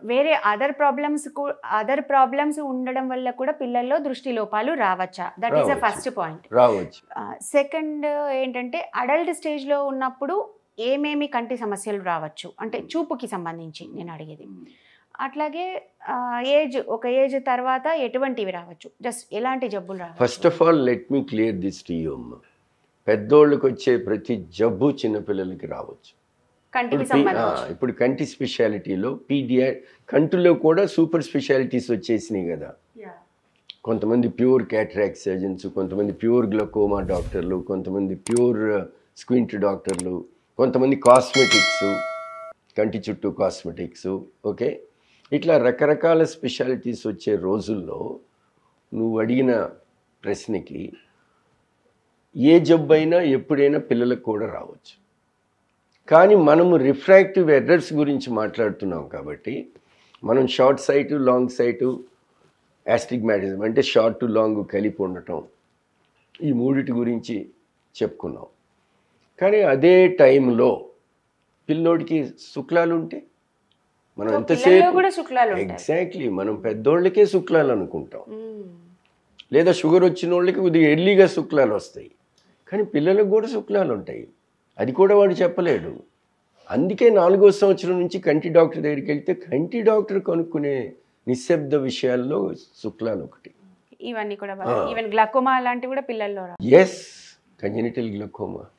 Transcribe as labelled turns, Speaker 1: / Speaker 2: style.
Speaker 1: వేరే other problems other problems ఉండడం వల్ల కూడా పిల్లల్లో దృష్టి లోపాలు రావచ్చా దట్ ఈస్ అ
Speaker 2: రావచ్చు.
Speaker 1: ఫస్ట్ పాయింట్
Speaker 2: రావచ్చు
Speaker 1: సెకండ్ ఏంటంటే అడల్ట్ స్టేజ్లో ఉన్నప్పుడు ఏమేమి కంటి సమస్యలు రావచ్చు అంటే చూపుకి సంబంధించి నేను అడిగేది అట్లాగే ఏజ్ ఒక ఏజ్ తర్వాత ఎటువంటివి రావచ్చు జస్ట్ ఎలాంటి జబ్బులు రావచ్చు
Speaker 2: first of all let me clear this to you అమ్మ పెద్దోళ్ళకి వచ్చే ప్రతి జబ్బు చిన్నపిల్లలకి రావచ్చు
Speaker 1: కంటికి
Speaker 2: ఇప్పుడు పి- ఆ,
Speaker 1: సంబంధించి
Speaker 2: ఇప్పుడు కంటి స్పెషాలిటీలో పీడియా కంటిలో కూడా సూపర్ స్పెషాలిటీస్ వచ్చేసినాయి కదా కొంతమంది ప్యూర్ క్యాటరాక్ట్ సర్జన్స్ కొంతమంది ప్యూర్ గ్లకోమా డాక్టర్లు కొంతమంది ప్యూర్ స్క్వింట్ డాక్టర్లు కొంతమంది కాస్మెటిక్స్ కంటి చుట్టూ కాస్మెటిక్స్ ఓకే ఇట్లా రకరకాల స్పెషాలిటీస్ వచ్చే రోజుల్లో నువ్వు అడిగిన ప్రశ్నకి ఏ జబ్బైనా ఎప్పుడైనా పిల్లలకు కూడా రావచ్చు కానీ మనము రిఫ్రాక్టివ్ ఎర్రర్స్ గురించి మాట్లాడుతున్నాం కాబట్టి మనం short sight long sight astigmatism అంటే షార్ట్ టు లాంగ్ కలిపి ఉండటం ఈ మూడిటి గురించి చెప్పుకున్నాం కానీ అదే టైంలో పిల్లోడికి శుక్లాలు ఉంటే మనం
Speaker 1: పిల్లల్లో
Speaker 2: ఎంతసేపు
Speaker 1: కూడా శుక్లాలు ఉంటాయి
Speaker 2: ఎగ్జాక్ట్లీ మనం పెద్దోళ్ళకే శుక్లాలు అనుకుంటాం
Speaker 1: మ్మ్.
Speaker 2: లేదా షుగర్ వచ్చిన వాళ్ళకి కొద్దిగా ఎర్లీగా శుక్లాలు వస్తాయి కానీ పిల్లలకు కూడా శుక్లాలు ఉంటాయి అది కూడా వాడు చెప్పలేడు అందుకే నాలుగో సంవత్సరం నుంచి కంటి డాక్టర్ దగ్గరికి వెళ్తే కంటి డాక్టర్ కనుక్కునే నిశ్శబ్ద విషయాల్లో శుక్లాలు ఒకటి
Speaker 1: ఇవన్నీ కూడా ఈవెన్ గ్లకోమా లాంటివి కూడా పిల్లల్లో రా
Speaker 2: ఎస్ కంజనిటల్ గ్లకోమా